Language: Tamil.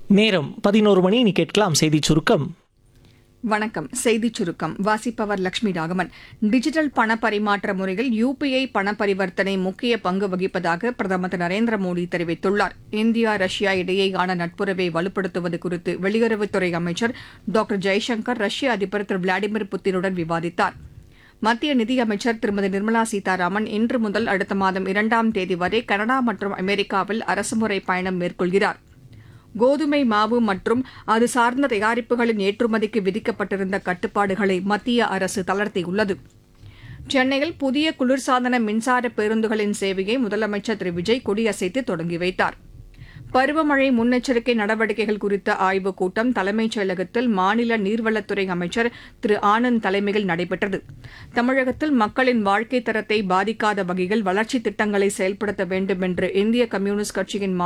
நேரம் பதினோரு மணி நீ கேட்கலாம் செய்திச் சுருக்கம் வணக்கம் செய்திச் சுருக்கம் வாசிப்பவர் லட்சுமி ராகவன் டிஜிட்டல் பண பரிமாற்ற முறையில் யுபிஐ பண பரிவர்த்தனை முக்கிய பங்கு வகிப்பதாக பிரதமர் திரு நரேந்திர மோடி தெரிவித்துள்ளார் இந்தியா ரஷ்யா இடையேயான நட்புறவை வலுப்படுத்துவது குறித்து வெளியுறவுத்துறை அமைச்சர் டாக்டர் ஜெய்சங்கர் ரஷ்ய அதிபர் திரு விளாடிமிர் புத்தினுடன் விவாதித்தார் மத்திய நிதியமைச்சர் திருமதி நிர்மலா சீதாராமன் இன்று முதல் அடுத்த மாதம் இரண்டாம் தேதி வரை கனடா மற்றும் அமெரிக்காவில் அரசுமுறை பயணம் மேற்கொள்கிறார் கோதுமை மாவு மற்றும் அது சார்ந்த தயாரிப்புகளின் ஏற்றுமதிக்கு விதிக்கப்பட்டிருந்த கட்டுப்பாடுகளை மத்திய அரசு தளர்த்தியுள்ளது சென்னையில் புதிய குளிர்சாதன மின்சார பேருந்துகளின் சேவையை முதலமைச்சர் திரு விஜய் கொடியசைத்து தொடங்கி வைத்தார் பருவமழை முன்னெச்சரிக்கை நடவடிக்கைகள் குறித்த ஆய்வுக் கூட்டம் தலைமைச் செயலகத்தில் மாநில நீர்வளத்துறை அமைச்சர் திரு ஆனந்த் தலைமையில் நடைபெற்றது தமிழகத்தில் மக்களின் வாழ்க்கைத் தரத்தை பாதிக்காத வகையில் வளர்ச்சித் திட்டங்களை செயல்படுத்த வேண்டும் என்று இந்திய கம்யூனிஸ்ட் கட்சியின்